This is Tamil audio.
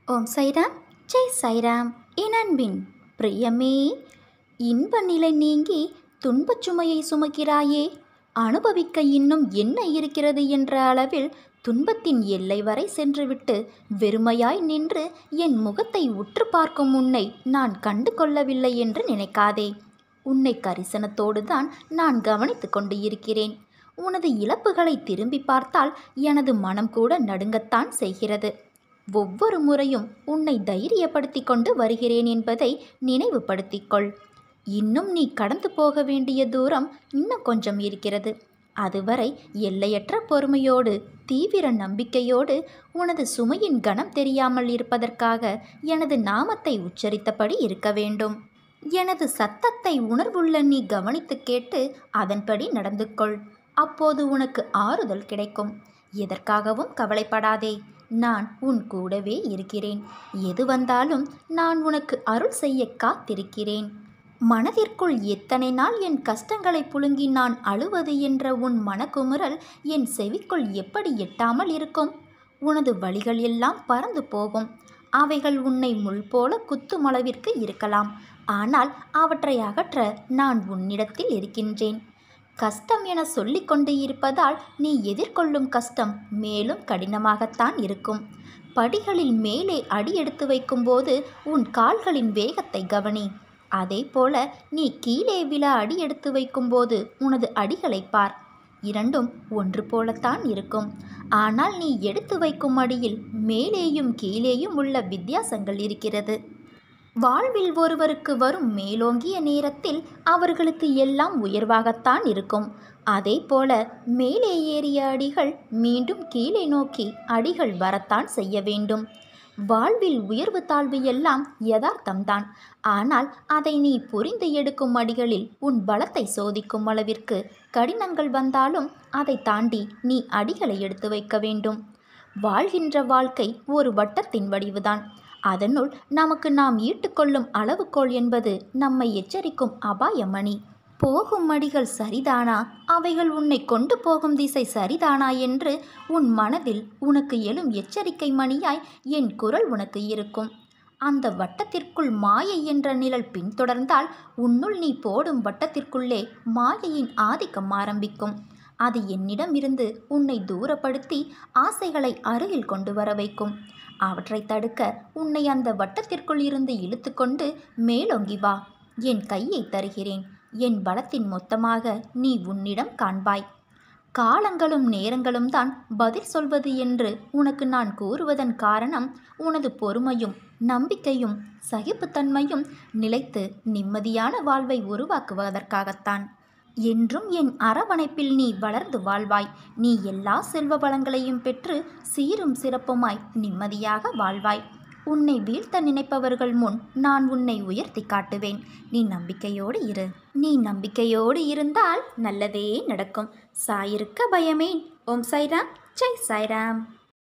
ஓம் சைராம் ஜெய் சைராம் என் அன்பின் பிரியமே இன்ப நிலை நீங்கி துன்பச் சுமையை சுமக்கிறாயே அனுபவிக்க இன்னும் என்ன இருக்கிறது என்ற அளவில் துன்பத்தின் எல்லை வரை சென்றுவிட்டு வெறுமையாய் நின்று என் முகத்தை உற்று பார்க்கும் உன்னை நான் கண்டு கொள்ளவில்லை என்று நினைக்காதே உன்னை கரிசனத்தோடு தான் நான் கவனித்து கொண்டு இருக்கிறேன் உனது இழப்புகளை திரும்பி பார்த்தால் எனது மனம் கூட நடுங்கத்தான் செய்கிறது ஒவ்வொரு முறையும் உன்னை தைரியப்படுத்தி கொண்டு வருகிறேன் என்பதை நினைவுபடுத்திக் கொள் இன்னும் நீ கடந்து போக வேண்டிய தூரம் இன்னும் கொஞ்சம் இருக்கிறது அதுவரை எல்லையற்ற பொறுமையோடு தீவிர நம்பிக்கையோடு உனது சுமையின் கணம் தெரியாமல் இருப்பதற்காக எனது நாமத்தை உச்சரித்தபடி இருக்க வேண்டும் எனது சத்தத்தை உணர்வுள்ள நீ கவனித்து கேட்டு அதன்படி நடந்து கொள் அப்போது உனக்கு ஆறுதல் கிடைக்கும் எதற்காகவும் கவலைப்படாதே நான் உன் கூடவே இருக்கிறேன் எது வந்தாலும் நான் உனக்கு அருள் செய்ய காத்திருக்கிறேன் மனதிற்குள் எத்தனை நாள் என் கஷ்டங்களை புழுங்கி நான் அழுவது என்ற உன் மனக்குமுறல் என் செவிக்குள் எப்படி எட்டாமல் இருக்கும் உனது வழிகள் எல்லாம் பறந்து போகும் அவைகள் உன்னை முள் போல குத்தும் அளவிற்கு இருக்கலாம் ஆனால் அவற்றை அகற்ற நான் உன்னிடத்தில் இருக்கின்றேன் கஷ்டம் என சொல்லிக் கொண்டு இருப்பதால் நீ எதிர்கொள்ளும் கஷ்டம் மேலும் கடினமாகத்தான் இருக்கும் படிகளில் மேலே அடி எடுத்து வைக்கும்போது உன் கால்களின் வேகத்தை கவனி அதே போல நீ கீழே விழ அடி எடுத்து வைக்கும்போது உனது அடிகளை பார் இரண்டும் ஒன்று போலத்தான் இருக்கும் ஆனால் நீ எடுத்து வைக்கும் அடியில் மேலேயும் கீழேயும் உள்ள வித்தியாசங்கள் இருக்கிறது வாழ்வில் ஒருவருக்கு வரும் மேலோங்கிய நேரத்தில் அவர்களுக்கு எல்லாம் உயர்வாகத்தான் இருக்கும் அதே போல மேலே ஏறிய அடிகள் மீண்டும் கீழே நோக்கி அடிகள் வரத்தான் செய்ய வேண்டும் வாழ்வில் உயர்வு தாழ்வு எல்லாம் யதார்த்தம்தான் ஆனால் அதை நீ புரிந்து எடுக்கும் அடிகளில் உன் பலத்தை சோதிக்கும் அளவிற்கு கடினங்கள் வந்தாலும் அதை தாண்டி நீ அடிகளை எடுத்து வைக்க வேண்டும் வாழ்கின்ற வாழ்க்கை ஒரு வட்டத்தின் வடிவுதான் அதனுள் நமக்கு நாம் ஈட்டுக்கொள்ளும் அளவுகோல் என்பது நம்மை எச்சரிக்கும் அபாயமணி போகும் அடிகள் சரிதானா அவைகள் உன்னை கொண்டு போகும் திசை சரிதானா என்று உன் மனதில் உனக்கு எழும் எச்சரிக்கை மணியாய் என் குரல் உனக்கு இருக்கும் அந்த வட்டத்திற்குள் மாயை என்ற நிழல் பின்தொடர்ந்தால் உன்னுள் நீ போடும் வட்டத்திற்குள்ளே மாயையின் ஆதிக்கம் ஆரம்பிக்கும் அது என்னிடம் இருந்து உன்னை தூரப்படுத்தி ஆசைகளை அருகில் கொண்டு வர வைக்கும் அவற்றை தடுக்க உன்னை அந்த வட்டத்திற்குள் இருந்து இழுத்து கொண்டு மேலோங்கி வா என் கையை தருகிறேன் என் பலத்தின் மொத்தமாக நீ உன்னிடம் காண்பாய் காலங்களும் நேரங்களும் தான் பதில் சொல்வது என்று உனக்கு நான் கூறுவதன் காரணம் உனது பொறுமையும் நம்பிக்கையும் சகிப்புத்தன்மையும் நிலைத்து நிம்மதியான வாழ்வை உருவாக்குவதற்காகத்தான் என்றும் என் அரவணைப்பில் நீ வளர்ந்து வாழ்வாய் நீ எல்லா செல்வ வளங்களையும் பெற்று சீரும் சிறப்புமாய் நிம்மதியாக வாழ்வாய் உன்னை வீழ்த்த நினைப்பவர்கள் முன் நான் உன்னை உயர்த்தி காட்டுவேன் நீ நம்பிக்கையோடு இரு நீ நம்பிக்கையோடு இருந்தால் நல்லதே நடக்கும் சாயிருக்க பயமேன் ஓம் சாய்ராம் ஜெய் சாய்ராம்